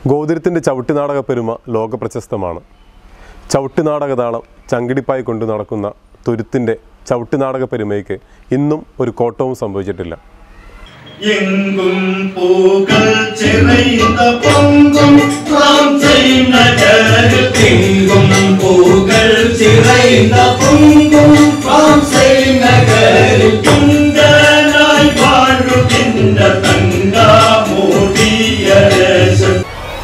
ഗോതിരത്തിൻ്റെ ചവിട്ടുനാടക പെരുമ ലോക പ്രശസ്തമാണ് ചവിട്ടുനാടകതാളം ചങ്കിടിപ്പായി കൊണ്ടു നടക്കുന്ന തുരുത്തിൻ്റെ ചവിട്ടുനാടക പെരുമയ്ക്ക് ഇന്നും ഒരു കോട്ടവും സംഭവിച്ചിട്ടില്ല எங்கும் பூக்கள் சிறைந்த பொங்கும் நாம் செய்நகரில் எங்கும் பூக்கள் சிறைந்த பொங்கும் நாம் செய்நகரில் துங்கனாய் வாழுகின்ற தங்கா மூடிய தேசம்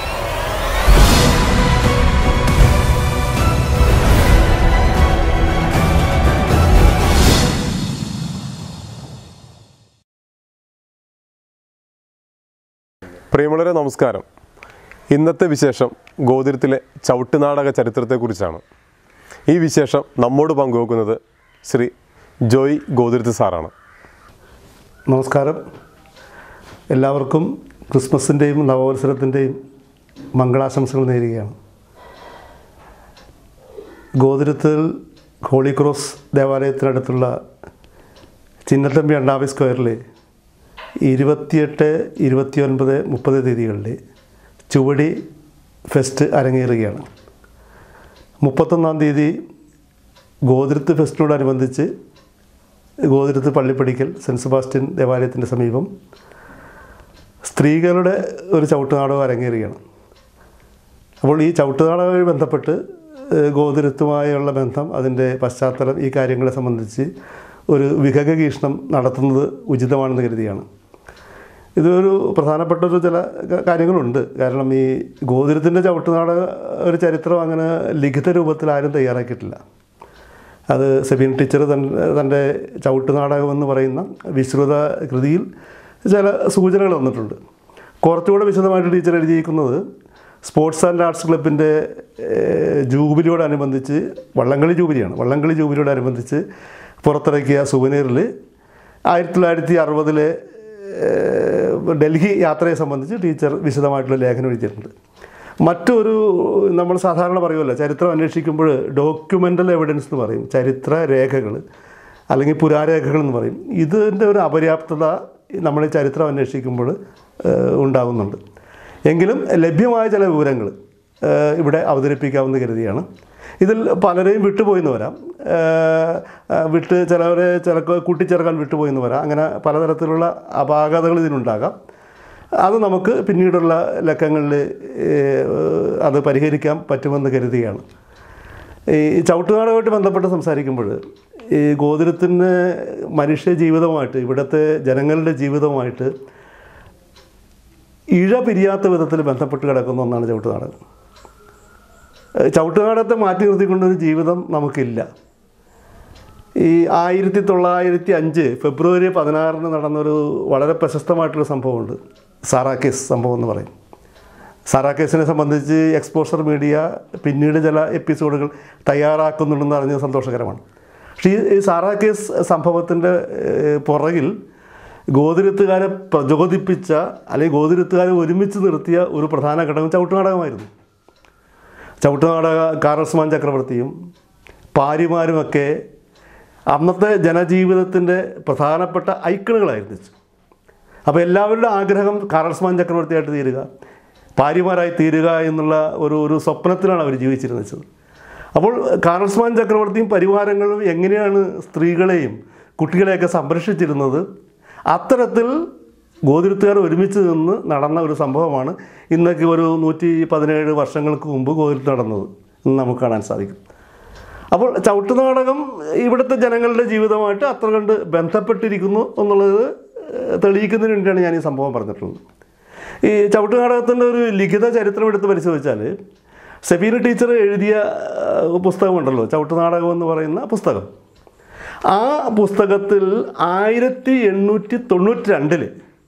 പ്രിയമുള്ളവരെ നമസ്കാരം ഇന്നത്തെ വിശേഷം ഗോതിരത്തിലെ ചവിട്ടുനാടക ചരിത്രത്തെക്കുറിച്ചാണ് ഈ വിശേഷം നമ്മോട് പങ്കുവെക്കുന്നത് ശ്രീ ജോയ് ഗോതിരത്ത് സാറാണ് നമസ്കാരം എല്ലാവർക്കും ക്രിസ്മസിൻ്റെയും നവവത്സരത്തിൻ്റെയും മംഗളാശംസകൾ നേരുകയാണ് ഗോതിരത്തിൽ ഹോളി ക്രോസ് ദേവാലയത്തിനടുത്തുള്ള ചിന്നത്തമ്പി അണ്ടാവി സ്ക്വയറിൽ ഇരുപത്തിയെട്ട് ഇരുപത്തിയൊൻപത് മുപ്പത് തീയതികളിൽ ചുവടി ഫെസ്റ്റ് അരങ്ങേറുകയാണ് മുപ്പത്തൊന്നാം തീയതി ഗോതിരത്ത് ഫെസ്റ്റിനോടനുബന്ധിച്ച് ഗോതിരത്ത് പള്ളിപ്പടിക്കൽ സെൻറ്റ് സെബാസ്റ്റ്യൻ ദേവാലയത്തിൻ്റെ സമീപം സ്ത്രീകളുടെ ഒരു ചവിട്ടുനാടകം അരങ്ങേറുകയാണ് അപ്പോൾ ഈ ചവിട്ടുനാടകവുമായി ബന്ധപ്പെട്ട് ഏഹ്, ഗോതിരത്തുമായുള്ള ബന്ധം അതിൻ്റെ പശ്ചാത്തലം ഈ കാര്യങ്ങളെ സംബന്ധിച്ച് ഒരു വിഹഗീഷണം നടത്തുന്നത് ഉചിതമാണെന്ന് കരുതിയാണ് ഇതൊരു പ്രധാനപ്പെട്ട ഒരു ചില ക- കാര്യങ്ങളുണ്ട് കാരണം ഈ ഗോതിരത്തിൻ്റെ ചവിട്ടുനാടക ഒരു ചരിത്രം അങ്ങനെ ലിഖിത രൂപത്തിൽ ആരും തയ്യാറാക്കിയിട്ടില്ല അത് സെബീൻ ടീച്ചർ തൻ തൻ്റെ ചവിട്ട് നാടകം എന്ന് പറയുന്ന വിശ്രുത കൃതിയിൽ ചില സൂചനകൾ തന്നിട്ടുണ്ട് കുറച്ചുകൂടെ വിശദമായിട്ട് ടീച്ചർ എഴുതിയിരിക്കുന്നത് സ്പോർട്സ് ആൻഡ് ആർട്സ് ക്ലബിൻ്റെ ഏഹ്, ജൂബിലിയോടനുബന്ധിച്ച് വള്ളംകളി ജൂബിലിയാണ് വള്ളംകളി ജൂബിലിയോടനുബന്ധിച്ച് പുറത്തിറക്കിയ സുവനീറിൽ ആയിരത്തി തൊള്ളായിരത്തി അറുപതിലെ ഡൽഹി യാത്രയെ സംബന്ധിച്ച് ടീച്ചർ വിശദമായിട്ടുള്ള ലേഖനം എഴുതിയിട്ടുണ്ട് മറ്റൊരു നമ്മൾ സാധാരണ പറയുമല്ലോ ചരിത്രം അന്വേഷിക്കുമ്പോൾ ഡോക്യുമെൻ്റൽ എവിഡൻസ് എന്ന് പറയും ചരിത്ര രേഖകൾ അല്ലെങ്കിൽ പുരാരേഖകൾ എന്ന് പറയും ഇതിൻ്റെ ഒരു അപര്യാപ്തത നമ്മൾ ഈ ചരിത്രം അന്വേഷിക്കുമ്പോൾ ഏഹ്, ഉണ്ടാകുന്നുണ്ട് എങ്കിലും ലഭ്യമായ ചില വിവരങ്ങൾ ഏഹ്, ഇവിടെ അവതരിപ്പിക്കാമെന്ന് കരുതിയാണ് ഇതിൽ പലരെയും വിട്ടുപോയിന്ന് വരാം ഏഹ്, ഏഹ്, വിട്ട് ചിലവരെ ചില കൂട്ടിച്ചേർക്കാൻ വിട്ടുപോയിന്ന് വരാം അങ്ങനെ പലതരത്തിലുള്ള അപാകതകൾ ഇതിനുണ്ടാകാം അത് നമുക്ക് പിന്നീടുള്ള ലക്കങ്ങളിൽ അത് പരിഹരിക്കാൻ പറ്റുമെന്ന് കരുതുകയാണ് ഈ ചവിട്ടുനാടകമായിട്ട് ബന്ധപ്പെട്ട് സംസാരിക്കുമ്പോൾ ഈ ഗോതിരത്തിന് മനുഷ്യ ജീവിതമായിട്ട് ഇവിടുത്തെ ജനങ്ങളുടെ ജീവിതമായിട്ട് ഇഴ പിരിയാത്ത വിധത്തിൽ ബന്ധപ്പെട്ട് കിടക്കുന്ന ഒന്നാണ് ചവിട്ടുനാടകം ഏഹ് ചവിട്ടുനാടകത്തെ മാറ്റി നിർത്തിക്കൊണ്ടൊരു ജീവിതം നമുക്കില്ല ഈ ആയിരത്തി തൊള്ളായിരത്തി അഞ്ച് ഫെബ്രുവരി പതിനാറിന് നടന്നൊരു വളരെ പ്രശസ്തമായിട്ടുള്ള സംഭവമുണ്ട് സാറാക്കേസ് സംഭവം എന്ന് പറയും സാറാക്കേസിനെ സംബന്ധിച്ച് എക്സ്പോഷർ മീഡിയ പിന്നീട് ചില എപ്പിസോഡുകൾ തയ്യാറാക്കുന്നുണ്ടെന്ന് അറിഞ്ഞത് സന്തോഷകരമാണ് പക്ഷേ ഈ- ഈ സാറാക്കേസ് സംഭവത്തിൻ്റെ ഏഹ്, പുറകിൽ ഗോതിരത്തുകാരെ പ്രചോദിപ്പിച്ച അല്ലെങ്കിൽ ഗോതിരത്തുകാരെ ഒരുമിച്ച് നിർത്തിയ ഒരു പ്രധാന ഘടകം ചവിട്ടുനാടകമായിരുന്നു ചവിട്ടുനാടക കാറൽസ്മാൻ ചക്രവർത്തിയും പാരിമാരുമൊക്കെ അന്നത്തെ ജനജീവിതത്തിൻ്റെ പ്രധാനപ്പെട്ട ഐക്കണുകളായിരുന്നു അപ്പോൾ എല്ലാവരുടെ ആഗ്രഹം കാറൽസ്മാൻ ചക്രവർത്തിയായിട്ട് തീരുക പാരിമാരായി തീരുക എന്നുള്ള ഒരു ഒരു സ്വപ്നത്തിലാണ് അവർ ജീവിച്ചിരുന്നത് അപ്പോൾ കാറൽസ്മാൻ ചക്രവർത്തിയും പരിവാരങ്ങളും എങ്ങനെയാണ് സ്ത്രീകളെയും കുട്ടികളെയൊക്കെ സംരക്ഷിച്ചിരുന്നത് അത്തരത്തിൽ ഗോതിരത്തുകാർ ഒരുമിച്ച് നിന്ന് നടന്ന ഒരു സംഭവമാണ് ഇന്നൊക്കെ ഒരു നൂറ്റി പതിനേഴ് വർഷങ്ങൾക്ക് മുമ്പ് ഗോതിരത്ത് നടന്നത് എന്ന് നമുക്ക് കാണാൻ സാധിക്കും അപ്പോൾ ചവിട്ടുനാടകം ഇവിടുത്തെ ജനങ്ങളുടെ ജീവിതമായിട്ട് അത്ര കണ്ട് ബന്ധപ്പെട്ടിരിക്കുന്നു എന്നുള്ളത് ഏഹ്, തെളിയിക്കുന്നതിന് വേണ്ടിയാണ് ഞാൻ ഈ സംഭവം പറഞ്ഞിട്ടുള്ളത് ഈ ചവിട്ടുനാടകത്തിൻ്റെ ഒരു ലിഖിത ചരിത്രം എടുത്ത് പരിശോധിച്ചാൽ സെബീന ടീച്ചർ എഴുതിയ ഏഹ്, പുസ്തകമുണ്ടല്ലോ ചവിട്ടുനാടകം എന്ന് പറയുന്ന പുസ്തകം ആ പുസ്തകത്തിൽ ആയിരത്തി എണ്ണൂറ്റി തൊണ്ണൂറ്റി രണ്ടിൽ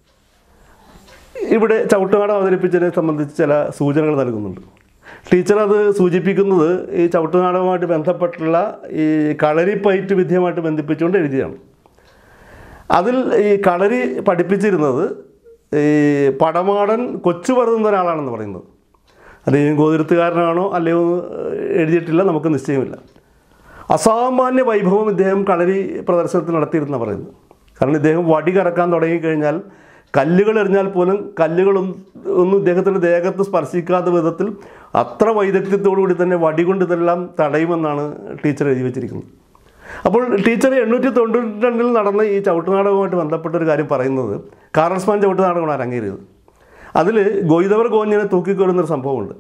ഇവിടെ ചവിട്ടുനാടകം അവതരിപ്പിച്ചതിനെ സംബന്ധിച്ച് ചില സൂചനകൾ നൽകുന്നുണ്ട് ടീച്ചർ അത് സൂചിപ്പിക്കുന്നത് ഈ ചവിട്ടുനാടകവുമായിട്ട് ബന്ധപ്പെട്ടുള്ള ഈ കളരിപ്പയറ്റ് വിദ്യയുമായിട്ട് ബന്ധിപ്പിച്ചുകൊണ്ട് എഴുതിയാണ് അതിൽ ഈ കളരി പഠിപ്പിച്ചിരുന്നത് ഈ പടമാടൻ കൊച്ചു പറയുന്ന ഒരാളാണെന്ന് പറയുന്നത് അദ്ദേഹം ഗോതിരത്തുകാരനാണോ അല്ലയോ എന്ന് എഴുതിയിട്ടില്ല നമുക്ക് നിശ്ചയമില്ല അസാമാന്യ വൈഭവം ഇദ്ദേഹം കളരി പ്രദർശനത്തിൽ നടത്തിയിരുന്ന പറയുന്നത് കാരണം ഇദ്ദേഹം വടി കറക്കാൻ തുടങ്ങിക്കഴിഞ്ഞാൽ കല്ലുകൾ എറിഞ്ഞാൽ പോലും കല്ലുകളൊന്നും ഒന്നും ഇദ്ദേഹത്തിൻ്റെ ദേഹത്ത് സ്പർശിക്കാത്ത വിധത്തിൽ അത്ര വൈദഗ്ധ്യത്തോടു കൂടി തന്നെ വടി കൊണ്ട് ഇതെല്ലാം തടയുമെന്നാണ് ടീച്ചർ എഴുതി വെച്ചിരിക്കുന്നത് അപ്പോൾ ടീച്ചർ എണ്ണൂറ്റി തൊണ്ണൂറ്റി രണ്ടിൽ നടന്ന ഈ ചവിട്ടുനാടകവുമായിട്ട് ബന്ധപ്പെട്ട ഒരു കാര്യം പറയുന്നത് കാറൽസ്മാൻ ചവിട്ടുനാടകമാണ് അരങ്ങേറിയത് അതിൽ ഗോയിതവർ ഗോഞ്ഞിനെ തൂക്കിക്കൊരുന്നൊരു സംഭവമുണ്ട്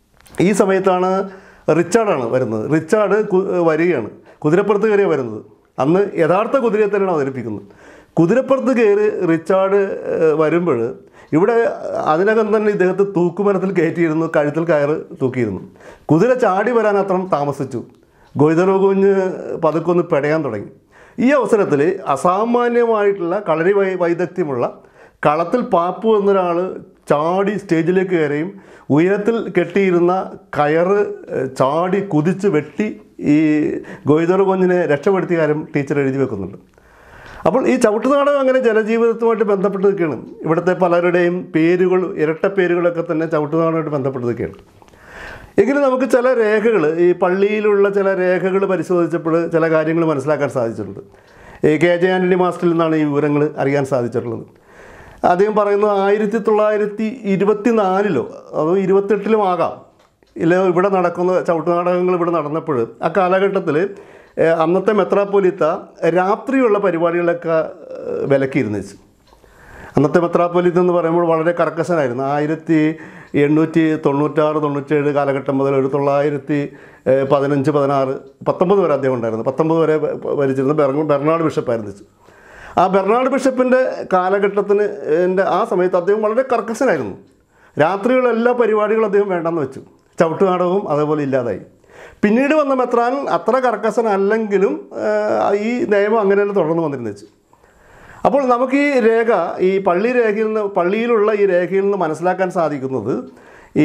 ഈ സമയത്താണ് റിച്ചാർഡാണ് വരുന്നത് റിച്ചാർഡ് കു- വരികയാണ് കുതിരപ്പുറത്ത് കയറിയാണ് വരുന്നത് അന്ന് യഥാർത്ഥ കുതിരയെ തന്നെയാണ് അവതരിപ്പിക്കുന്നത് കുതിരപ്പുറത്ത് കയറി റിച്ചാർഡ് വരുമ്പോൾ ഇവിടെ അതിനകം തന്നെ ഇദ്ദേഹത്തെ തൂക്കുമരത്തിൽ കയറ്റിയിരുന്നു കഴുത്തിൽ കയറ് തൂക്കിയിരുന്നു കുതിര ചാടി വരാൻ അത്ര താമസിച്ചു ഗോയിതരോകുഞ്ഞ് പതുക്കൊന്ന് പെടയാൻ തുടങ്ങി ഈ അവസരത്തിൽ അസാമാന്യമായിട്ടുള്ള കളരി വൈ വൈദഗ്ധ്യമുള്ള കളത്തിൽ പാപ്പു എന്നൊരാൾ ചാടി സ്റ്റേജിലേക്ക് കയറുകയും ഉയരത്തിൽ കെട്ടിയിരുന്ന കയറ് ഏഹ്, ചാടി കുതിച്ച് വെട്ടി ഈ ഗോയിതർ കുഞ്ഞിനെ രക്ഷപ്പെടുത്തിയ കാര്യം ടീച്ചർ എഴുതി വെക്കുന്നുണ്ട് അപ്പോൾ ഈ ചവിട്ടുനാടകം അങ്ങനെ ജനജീവിതത്തുമായിട്ട് ബന്ധപ്പെട്ട് നിൽക്കുകയാണ് ഇവിടുത്തെ പലരുടെയും പേരുകൾ ഇരട്ട പേരുകളൊക്കെ തന്നെ ചവിട്ടുനാടകമായിട്ട് ബന്ധപ്പെട്ട് നിൽക്കുകയാണ് എങ്കിലും നമുക്ക് ചില രേഖകൾ ഈ പള്ളിയിലുള്ള ചില രേഖകൾ പരിശോധിച്ചപ്പോൾ ചില കാര്യങ്ങൾ മനസ്സിലാക്കാൻ സാധിച്ചിട്ടുണ്ട് ഈ കെ ജെ ആൻ്റണി മാസ്റ്ററിൽ നിന്നാണ് ഈ വിവരങ്ങൾ അറിയാൻ സാധിച്ചിട്ടുള്ളത് അദ്ദേഹം പറയുന്നത് ആയിരത്തി തൊള്ളായിരത്തി ഇരുപത്തി നാലിലോ അതോ ഇരുപത്തെട്ടിലും ആകാം ഇല്ല ഇവിടെ നടക്കുന്ന ചവിട്ടുനാടകങ്ങൾ ഇവിടെ നടന്നപ്പോൾ ആ കാലഘട്ടത്തിൽ ഏഹ്, അന്നത്തെ മെത്രാപ്പൊലിത്ത രാത്രിയുള്ള പരിപാടികളൊക്കെ ഏഹ്, വിലക്കിയിരുന്നു വെച്ചു അന്നത്തെ മെത്രാപ്പൊലിത്ത് എന്ന് പറയുമ്പോൾ വളരെ കർക്കശനായിരുന്നു ആയിരത്തി എണ്ണൂറ്റി തൊണ്ണൂറ്റാറ് തൊണ്ണൂറ്റേഴ് കാലഘട്ടം മുതൽ ഒരു തൊള്ളായിരത്തി ഏഹ്, പതിനഞ്ച് പതിനാറ് പത്തൊമ്പത് വരെ അദ്ദേഹം ഉണ്ടായിരുന്നു പത്തൊമ്പത് വരെ ഭ- ഭ- ഭരിച്ചിരുന്ന ബെർണ- ബെർണാഡ് ബിഷപ്പായിരുന്നു വെച്ചു ആ ബെർണാഡ് ബിഷപ്പിൻ്റെ കാലഘട്ടത്തിന് എൻ്റെ ആ സമയത്ത് അദ്ദേഹം വളരെ കർക്കശനായിരുന്നു രാത്രിയുള്ള എല്ലാ പരിപാടികളും അദ്ദേഹം വേണ്ടെന്ന് വെച്ചു ചവിട്ടുനാടകവും അതേപോലെ ഇല്ലാതായി പിന്നീട് വന്ന മെത്രാൻ അത്ര കർക്കശനല്ലെങ്കിലും ഏഹ്, ഈ നിയമം അങ്ങനെ തന്നെ തുടർന്ന് വന്നിരുന്നു വെച്ചു അപ്പോൾ നമുക്ക് ഈ രേഖ ഈ പള്ളി രേഖയിൽ നിന്ന് പള്ളിയിലുള്ള ഈ രേഖയിൽ നിന്ന് മനസ്സിലാക്കാൻ സാധിക്കുന്നത് ഈ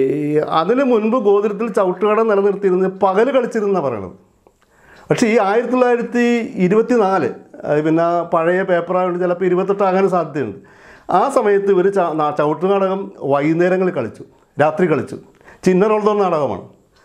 അതിന് മുൻപ് ഗോതിരത്തിൽ ചവിട്ടുകട നിലനിർത്തിയിരുന്നത് പകൽ കളിച്ചിരുന്ന പറയണത് പക്ഷേ ഈ ആയിരത്തി തൊള്ളായിരത്തി ഇരുപത്തി നാല് പിന്നെ പഴയ പേപ്പറായതുകൊണ്ട് ചിലപ്പോൾ ഇരുപത്തെട്ടാകാൻ സാധ്യതയുണ്ട് ആ സമയത്ത് ഇവർ ചവിട്ട് നാടകം വൈകുന്നേരങ്ങളിൽ കളിച്ചു രാത്രി കളിച്ചു ചിന്നറോൾദോൺ നാടകമാണ്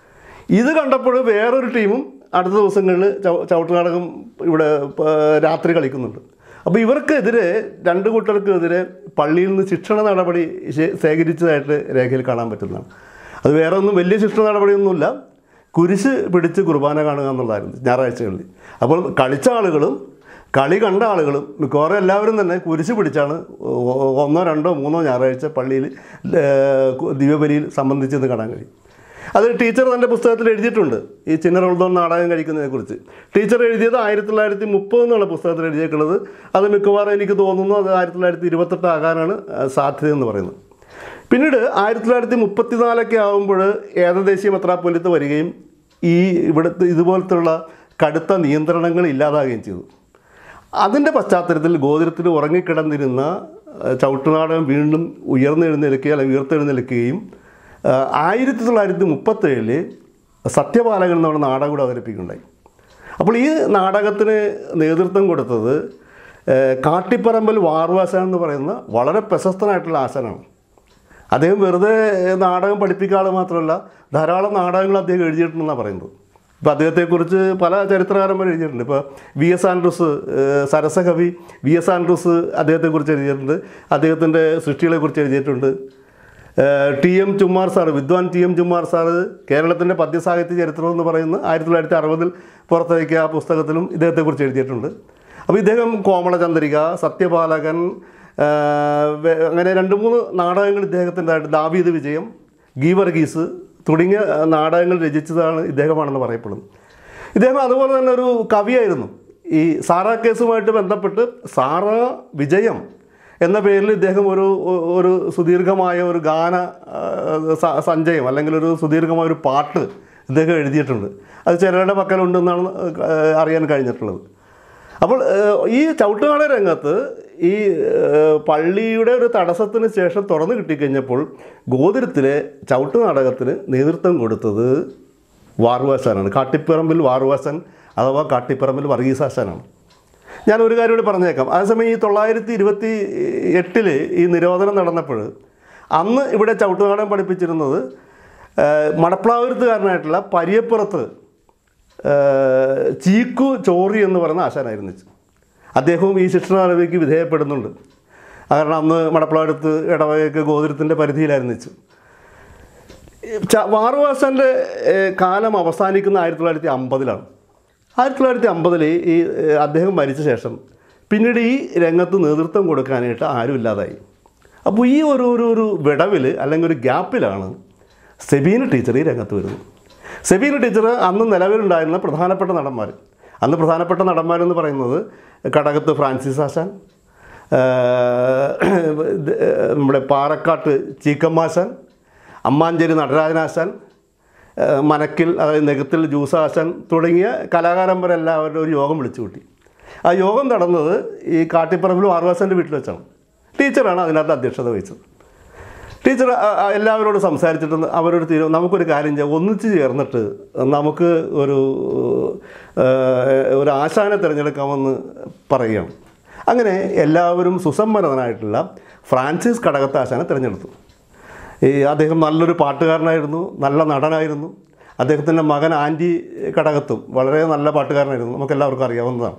ഇത് കണ്ടപ്പോൾ വേറൊരു ടീമും അടുത്ത ദിവസങ്ങളിൽ ചവിട്ട് നാടകം ഇവിടെ ആ, രാത്രി കളിക്കുന്നുണ്ട് അപ്പോൾ ഇവർക്കെതിരെ രണ്ട് കൂട്ടർക്കെതിരെ പള്ളിയിൽ നിന്ന് ശിക്ഷണ നടപടി ശേ- ശേഖരിച്ചതായിട്ട് രേഖയിൽ കാണാൻ പറ്റുന്നതാണ് അത് വേറെ ഒന്നും വലിയ ശിക്ഷണ നടപടിയൊന്നുമില്ല കുരിശ് പിടിച്ച് കുർബാന കാണുക എന്നുള്ളതായിരുന്നു ഞായറാഴ്ചകളിൽ അപ്പോൾ കളിച്ച ആളുകളും കളി കണ്ട ആളുകളും മിക്കവാറും എല്ലാവരും തന്നെ കുരിശ് പിടിച്ചാണ് ഒ- ഒന്നോ രണ്ടോ മൂന്നോ ഞായറാഴ്ച പള്ളിയിൽ ഏഹ്, ദിവ്യബലിയിൽ സംബന്ധിച്ചത് കാണാൻ കഴിയും അത് ടീച്ചർ തൻ്റെ പുസ്തകത്തിൽ എഴുതിയിട്ടുണ്ട് ഈ ചിന്നറോൾദോൺ നാടകം കഴിക്കുന്നതിനെക്കുറിച്ച് ടീച്ചർ എഴുതിയത് ആയിരത്തി തൊള്ളായിരത്തി മുപ്പത് എന്നുള്ള പുസ്തകത്തിൽ എഴുതിയേക്കുന്നത് അത് മിക്കവാറും എനിക്ക് തോന്നുന്നു അത് ആയിരത്തി തൊള്ളായിരത്തി ഇരുപത്തെട്ട് ആകാനാണ് ആ, സാധ്യത എന്ന് പറയുന്നത് പിന്നീട് ആയിരത്തി തൊള്ളായിരത്തി മുപ്പത്തിനാലൊക്കെ ആകുമ്പോൾ ഏകദേശീയ മെത്രാപ്പൊലിത്ത് വരികയും ഈ ഇവിടുത്തെ ഇതുപോലത്തുള്ള കടുത്ത നിയന്ത്രണങ്ങൾ ഇല്ലാതാകുകയും ചെയ്തു അതിൻ്റെ പശ്ചാത്തലത്തിൽ ഗോതിരത്തിൽ ഉറങ്ങിക്കിടന്നിരുന്ന ആ, ചവിട്ടുനാടകം വീണ്ടും ഉയർന്നെഴുന്നേൽക്കുകയും അല്ലെങ്കിൽ ഉയർത്തെഴുന്നേൽക്കുകയും ആ, ആയിരത്തി തൊള്ളായിരത്തി മുപ്പത്തേഴില് സത്യപാലകൻ എന്ന് പറഞ്ഞ നാടകം കൂടെ അവതരിപ്പിക്കുകയുണ്ടായി അപ്പോൾ ഈ നാടകത്തിന് നേതൃത്വം കൊടുത്തത് ആ, കാട്ടിപ്പറമ്പൽ വാർവാസൻ എന്ന് പറയുന്ന വളരെ പ്രശസ്തനായിട്ടുള്ള ആശാനാണ് അദ്ദേഹം വെറുതെ നാടകം പഠിപ്പിക്കാതെ മാത്രമല്ല ധാരാളം നാടകങ്ങൾ അദ്ദേഹം എഴുതിയിട്ടുണ്ടെന്നാണ് പറയുന്നത് ഇപ്പോൾ അദ്ദേഹത്തെക്കുറിച്ച് പല ചരിത്രകാരന്മാർ എഴുതിയിട്ടുണ്ട് ഇപ്പോൾ വി എസ് ആൻഡ്രൂസ് ഏഹ് സരസകവി വി എസ് ആൻഡ്രൂസ് അദ്ദേഹത്തെക്കുറിച്ച് എഴുതിയിട്ടുണ്ട് അദ്ദേഹത്തിൻ്റെ സൃഷ്ടികളെക്കുറിച്ച് എഴുതിയിട്ടുണ്ട് ഏഹ് ടി എം ചുമ്മാർ സാറ് വിദ്വാൻ ടി എം ചുമ്മാർ സാറ് കേരളത്തിൻ്റെ പദ്യസാഹിത്യ ചരിത്രം എന്ന് പറയുന്ന ആയിരത്തി തൊള്ളായിരത്തി അറുപതിൽ പുറത്തിറക്കിയ ആ പുസ്തകത്തിലും ഇദ്ദേഹത്തെക്കുറിച്ച് എഴുതിയിട്ടുണ്ട് അപ്പോൾ ഇദ്ദേഹം കോമളചന്ദ്രിക സത്യപാലകൻ ആ, വേ- അങ്ങനെ രണ്ട് മൂന്ന് നാടകങ്ങൾ ഇദ്ദേഹത്തിൻ്റെതായിട്ട് ദാവീദ് വിജയം ഗീവർഗീസ് തുടങ്ങിയ ആ, നാടകങ്ങൾ രചിച്ചതാണ് ഇദ്ദേഹമാണെന്ന് പറയപ്പെടുന്നു ഇദ്ദേഹം അതുപോലെ തന്നെ ഒരു കവിയായിരുന്നു ഈ സാറ കേസുമായിട്ട് ബന്ധപ്പെട്ട് സാറ വിജയം എന്ന പേരിൽ ഇദ്ദേഹം ഒരു ഒരു സുദീർഘമായ ഒരു ഗാന ആ, സ- സഞ്ചയം അല്ലെങ്കിൽ ഒരു സുദീർഘമായ ഒരു പാട്ട് ഇദ്ദേഹം എഴുതിയിട്ടുണ്ട് അത് ചിലരുടെ പക്കലുണ്ടെന്നാണ് ആ, അറിയാൻ കഴിഞ്ഞിട്ടുള്ളത് അപ്പോൾ ഏഹ്, ഈ ചവിട്ടുകാള രംഗത്ത് ഈ ഏഹ്, പള്ളിയുടെ ഒരു തടസ്സത്തിന് ശേഷം തുറന്നു കിട്ടിക്കഴിഞ്ഞപ്പോൾ ഗോതിരത്തിലെ ചവിട്ടു നാടകത്തിന് നേതൃത്വം കൊടുത്തത് വാറുവാശാനാണ് കാട്ടിപ്പറമ്പിൽ വാറുവാശൻ അഥവാ കാട്ടിപ്പറമ്പിൽ വർഗീസാശാനാണ് ഞാൻ ഒരു കാര്യം കൂടി പറഞ്ഞേക്കാം അതേസമയം ഈ തൊള്ളായിരത്തി ഇരുപത്തി എട്ടില് ഈ നിരോധനം നടന്നപ്പോൾ അന്ന് ഇവിടെ ചവിട്ടുനാടകം പഠിപ്പിച്ചിരുന്നത് ഏഹ്, മടപ്ലാവൂരത്തുകാരനായിട്ടുള്ള പരിയപ്പുറത്ത് ഏഹ്, ചീക്കു ചോറി എന്ന് പറയുന്ന ആശാനായിരുന്നു അദ്ദേഹവും ഈ ശിക്ഷണ നടപടിക്ക് വിധേയപ്പെടുന്നുണ്ട് കാരണം അന്ന് മടപ്പളടുത്ത് ഇടവകയൊക്കെ ഗോതിരത്തിൻ്റെ പരിധിയിലായിരുന്നു വെച്ചു ച- വാറുവാസൻ്റെ ഏഹ്, കാലം അവസാനിക്കുന്ന ആയിരത്തി തൊള്ളായിരത്തി അമ്പതിലാണ് ആയിരത്തി തൊള്ളായിരത്തി അമ്പതിൽ ഈ ഏഹ്, അദ്ദേഹം മരിച്ച ശേഷം പിന്നീട് ഈ രംഗത്ത് നേതൃത്വം കൊടുക്കാനായിട്ട് ആരും ഇല്ലാതായി അപ്പോൾ ഈ ഒരു ഒരു ഒരു വിടവിൽ അല്ലെങ്കിൽ ഒരു ഗ്യാപ്പിലാണ് സെബീന ടീച്ചർ ഈ രംഗത്ത് വരുന്നത് സെബീന ടീച്ചർ അന്ന് നിലവിലുണ്ടായിരുന്ന പ്രധാനപ്പെട്ട നടന്മാർ അന്ന് പ്രധാനപ്പെട്ട നടന്മാരെന്ന് പറയുന്നത് കടകത്ത് ഫ്രാൻസിസ് ആശാൻ ഏഹ്, ഇത്, ഏഹ്, നമ്മുടെ പാറക്കാട്ട് ചീക്കമ്മാശാൻ അമ്മാഞ്ചേരി നടരാജനാശാൻ ഏഹ് മനക്കിൽ അതായത് നെഗത്തിൽ ജ്യൂസാശാൻ തുടങ്ങിയ കലാകാരന്മാരെല്ലാവരുടെ ഒരു യോഗം വിളിച്ചു കൂട്ടി ആ യോഗം നടന്നത് ഈ കാട്ടിപ്പറമ്പിലും ആറുവാസൻ്റെ വീട്ടിൽ വെച്ചാണ് ടീച്ചറാണ് അതിനകത്ത് അധ്യക്ഷത വഹിച്ചത് ടീച്ചർ ആ- ആ എല്ലാവരോടും സംസാരിച്ചിട്ട് അവരോട് തീരും നമുക്കൊരു കാര്യം ചെയ്യാം ഒന്നിച്ച് ചേർന്നിട്ട് നമുക്ക് ഒരു ഏഹ്, ഒരു ആശാനെ തിരഞ്ഞെടുക്കാമെന്ന് പറയുകയാണ് അങ്ങനെ എല്ലാവരും സുസമ്മതനായിട്ടുള്ള ഫ്രാൻസിസ് കടകത്ത് ആശാനെ തിരഞ്ഞെടുത്തു ഈ അദ്ദേഹം നല്ലൊരു പാട്ടുകാരനായിരുന്നു നല്ല നടനായിരുന്നു അദ്ദേഹത്തിൻ്റെ മകൻ ആൻറ്റി കടകത്തും വളരെ നല്ല പാട്ടുകാരനായിരുന്നു നമുക്കെല്ലാവർക്കും അറിയാവുന്നതാണ്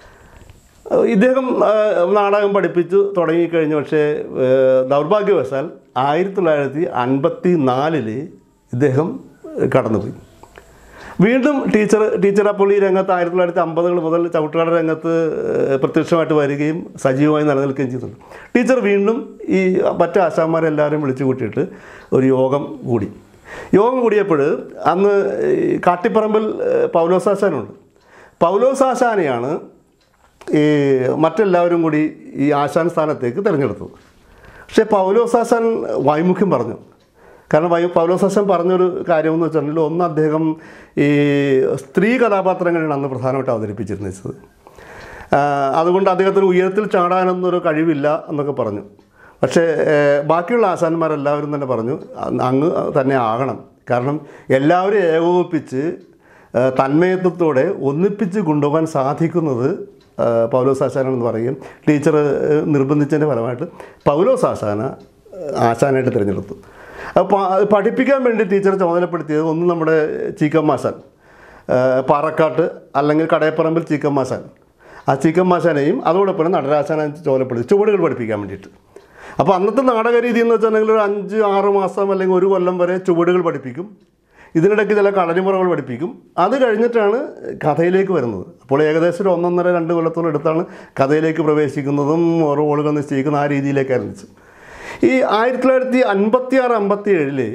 ഇദ്ദേഹം ആ, നാടകം പഠിപ്പിച്ചു തുടങ്ങിക്കഴിഞ്ഞു പക്ഷേ ഏ, ദൗർഭാഗ്യവശാൽ ആയിരത്തി തൊള്ളായിരത്തി അൻപത്തി നാലില് ഇദ്ദേഹം കടന്നുപോയി വീണ്ടും ടീച്ചർ ടീച്ചർ അപ്പോൾ ഈ രംഗത്ത് ആയിരത്തി തൊള്ളായിരത്തി അമ്പതുകൾ മുതൽ ചവിട്ടുകാട് രംഗത്ത് ഏ, പ്രത്യക്ഷമായിട്ട് വരികയും സജീവമായി നിലനിൽക്കുകയും ചെയ്തിട്ടുണ്ട് ടീച്ചർ വീണ്ടും ഈ മറ്റു ആശാന്മാരെല്ലാവരും വിളിച്ചു കൂട്ടിയിട്ട് ഒരു യോഗം കൂടി യോഗം കൂടിയപ്പോൾ അന്ന് ഈ കാട്ടിപ്പറമ്പിൽ ഏ, പൗലോസാശാനുണ്ട് പൗലോസാശാനെയാണ് ഈ മറ്റെല്ലാവരും കൂടി ഈ ആശാൻ സ്ഥാനത്തേക്ക് തിരഞ്ഞെടുത്തത് പക്ഷേ പൗലോസാശാൻ വൈമുഖ്യം പറഞ്ഞു കാരണം വൈ പൗലോസാശാൻ പറഞ്ഞൊരു കാര്യമെന്ന് വെച്ചിട്ടുണ്ടെങ്കിൽ ഒന്ന് അദ്ദേഹം ഈ സ്ത്രീ കഥാപാത്രങ്ങളാണ് അന്ന് പ്രധാനമായിട്ട് അവതരിപ്പിച്ചിരുന്നത് ആ, അതുകൊണ്ട് അദ്ദേഹത്തിന് ഉയരത്തിൽ ചാടാനൊന്നൊരു കഴിവില്ല എന്നൊക്കെ പറഞ്ഞു പക്ഷേ ഏഹ്, ബാക്കിയുള്ള ആശാന്മാരെല്ലാവരും തന്നെ പറഞ്ഞു "അ- അങ്ങ് തന്നെ ആകണം കാരണം എല്ലാവരും ഏകോപിപ്പിച്ച് ഏഹ്, തന്മയത്വത്തോടെ ഒന്നിപ്പിച്ച് കൊണ്ടുപോകാൻ സാധിക്കുന്നത് ഏഹ്, പൗലോസ് ആശാനാണെന്ന് പറയും ടീച്ചർ ഏഹ്, നിർബന്ധിച്ചതിൻ്റെ ഫലമായിട്ട് പൗലോസ് ആശാന ഏഹ്, ആശാനായിട്ട് തിരഞ്ഞെടുത്തു അപ്പോൾ അത് പഠിപ്പിക്കാൻ വേണ്ടി ടീച്ചർ ചുമതലപ്പെടുത്തിയത് ഒന്ന് നമ്മുടെ ചീക്കമ്മാശാൻ ഏഹ്, പാറക്കാട്ട് അല്ലെങ്കിൽ കടയപ്പറമ്പിൽ ചീക്കമ്മാശാൻ ആ ചീക്കമ്മാശാനെയും അതോടൊപ്പം നടരാശാനെ ചുമതലപ്പെടുത്തി ചുവടുകൾ പഠിപ്പിക്കാൻ വേണ്ടിയിട്ട് അപ്പോൾ അന്നത്തെ നാടക രീതി എന്ന് വെച്ചിട്ടുണ്ടെങ്കിൽ ഒരു അഞ്ച് ആറ് മാസം അല്ലെങ്കിൽ ഒരു കൊല്ലം വരെ ചുവടുകൾ പഠിപ്പിക്കും ഇതിനിടയ്ക്ക് ചില കളരിമുറകൾ പഠിപ്പിക്കും അത് കഴിഞ്ഞിട്ടാണ് കഥയിലേക്ക് വരുന്നത് അപ്പോൾ ഏകദേശം ഒരു ഒന്നൊന്നര രണ്ട് കൊല്ലത്തോളം എടുത്താണ് കഥയിലേക്ക് പ്രവേശിക്കുന്നതും ഓരോ റോളുകൾ നിശ്ചയിക്കുന്ന ആ രീതിയിലേക്ക് ആരംഭിച്ചു ഈ ആയിരത്തി തൊള്ളായിരത്തി അൻപത്തി ആറ് അമ്പത്തി ഏഴില്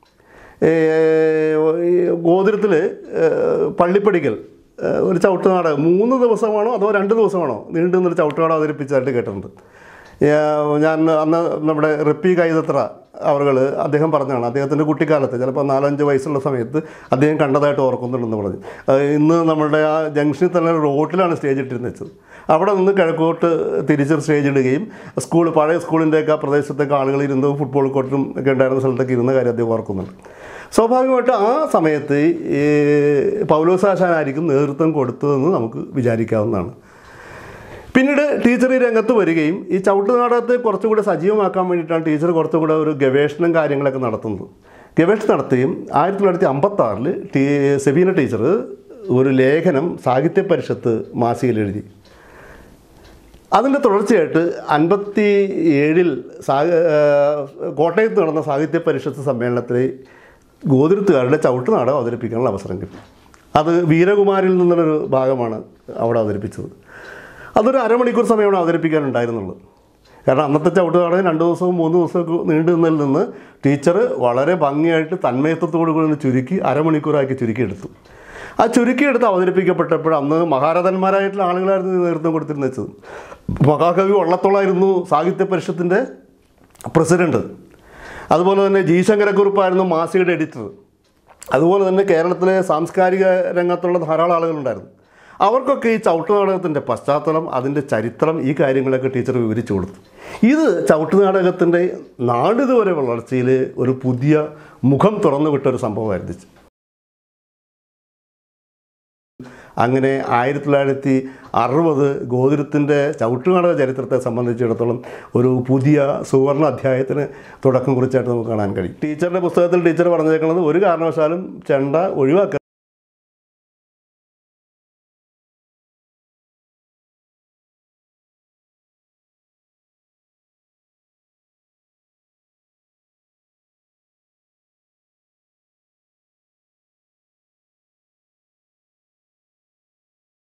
ഗോതിരത്തിൽ പള്ളിപ്പടിക്കൽ ഏഹ്, ഒരു ചവിട്ട് നാടകം മൂന്ന് ദിവസമാണോ അതോ രണ്ട് ദിവസമാണോ നീണ്ടു നിന്നൊരു ചവിട്ട് നാടകം അവതരിപ്പിച്ചതായിട്ട് കേട്ടിട്ടുണ്ട് ഏഹ്, ഞാൻ അന്ന് നമ്മുടെ റിപ്പി കൈതത്ര അവർ അദ്ദേഹം പറഞ്ഞതാണ് അദ്ദേഹത്തിൻ്റെ കുട്ടിക്കാലത്ത് ചിലപ്പോൾ നാലഞ്ച് വയസ്സുള്ള സമയത്ത് അദ്ദേഹം കണ്ടതായിട്ട് ഓർക്കുന്നുണ്ടെന്ന് പറഞ്ഞു ഏഹ്, ഇന്ന് നമ്മുടെ ആ ജംഗ്ഷനിൽ തന്നെ റോട്ടിലാണ് സ്റ്റേജ് ഇട്ടിരുന്ന് വെച്ചത് അവിടെ നിന്ന് കിഴക്കോട്ട് തിരിച്ച് സ്റ്റേജ് ഇടുകയും സ്കൂൾ പഴയ സ്കൂളിൻ്റെയൊക്കെ ആ പ്രദേശത്തൊക്കെ ആളുകൾ ഇരുന്ന് ഫുട്ബോൾ കോർട്ടും ഒക്കെ ഉണ്ടായിരുന്ന സ്ഥലത്തൊക്കെ ഇരുന്ന കാര്യം അദ്ദേഹം ഓർക്കുന്നുണ്ട് സ്വാഭാവികമായിട്ട് ആ സമയത്ത് ഈ പൗലോസാശാനായിരിക്കും നേതൃത്വം കൊടുത്തതെന്ന് നമുക്ക് വിചാരിക്കാവുന്നതാണ് പിന്നീട് ടീച്ചർ ഈ രംഗത്ത് വരികയും ഈ ചവിട്ട് നാടകത്തെ കുറച്ചുകൂടെ സജീവമാക്കാൻ വേണ്ടിയിട്ടാണ് ടീച്ചർ കുറച്ചുകൂടെ ഒരു ഗവേഷണം കാര്യങ്ങളൊക്കെ നടത്തുന്നത് ഗവേഷണം നടത്തുകയും ആയിരത്തി തൊള്ളായിരത്തി അമ്പത്താറിൽ ടീ സെബീന ടീച്ചർ ഒരു ലേഖനം സാഹിത്യ പരിഷത്ത് മാസികയിൽ എഴുതി അതിൻ്റെ തുടർച്ചയായിട്ട് അൻപത്തി ഏഴിൽ സാ ഏഹ് കോട്ടയത്ത് നടന്ന സാഹിത്യ പരിഷത്ത് സമ്മേളനത്തിൽ ഗോതിരത്തുകാരുടെ ചവിട്ട് നാടകം അവതരിപ്പിക്കാനുള്ള അവസരം കിട്ടി അത് വീരകുമാരിൽ നിന്നുള്ളൊരു ഭാഗമാണ് അവിടെ അവതരിപ്പിച്ചത് അതൊരു അരമണിക്കൂർ സമയമാണ് അവതരിപ്പിക്കാനുണ്ടായിരുന്നുള്ളൂ കാരണം അന്നത്തെ ചവിട്ട് നാടകം രണ്ട് ദിവസവും മൂന്ന് ദിവസമൊക്കെ നീണ്ടു നിന്നതിൽ നിന്ന് ടീച്ചർ വളരെ ഭംഗിയായിട്ട് തന്മയത്വത്തോടു കൂടി ഒന്ന് ചുരുക്കി അരമണിക്കൂറാക്കി ചുരുക്കിയെടുത്തു ആ ചുരുക്കിയെടുത്ത് അവതരിപ്പിക്കപ്പെട്ടപ്പോൾ അന്ന് മഹാരഥന്മാരായിട്ടുള്ള ആളുകളായിരുന്നു ഇതിന് നേതൃത്വം കൊടുത്തിരുന്നത് മഹാകവി വള്ളത്തോളായിരുന്നു സാഹിത്യ പരിഷത്തിൻ്റെ പ്രസിഡന്റ് അതുപോലെ തന്നെ ജി ശങ്കരക്കുറുപ്പായിരുന്നു മാസികയുടെ എഡിറ്റർ അതുപോലെ തന്നെ കേരളത്തിലെ സാംസ്കാരിക രംഗത്തുള്ള ധാരാളം ആളുകളുണ്ടായിരുന്നു അവർക്കൊക്കെ ഈ ചവിട്ട് നാടകത്തിൻ്റെ പശ്ചാത്തലം അതിൻ്റെ ചരിത്രം ഈ കാര്യങ്ങളൊക്കെ ടീച്ചർ വിവരിച്ചു കൊടുത്തു ഇത് ചവിട്ട് നാടകത്തിൻ്റെ നാളിതുവരെ വളർച്ചയിൽ ഒരു പുതിയ മുഖം തുറന്നു വിട്ട ഒരു സംഭവമായിരുന്നു അങ്ങനെ ആയിരത്തി തൊള്ളായിരത്തി അറുപത് ഗോതിരത്തിൻ്റെ ചവിട്ടുനാടക ചരിത്രത്തെ സംബന്ധിച്ചിടത്തോളം ഒരു പുതിയ സുവർണ അധ്യായത്തിന് തുടക്കം കുറിച്ചായിട്ട് നമുക്ക് കാണാൻ കഴിയും ടീച്ചറുടെ പുസ്തകത്തിൽ ടീച്ചർ പറഞ്ഞേക്കുന്നത് ഒരു കാരണവശാലും ചെണ്ട ഒഴിവാക്കുക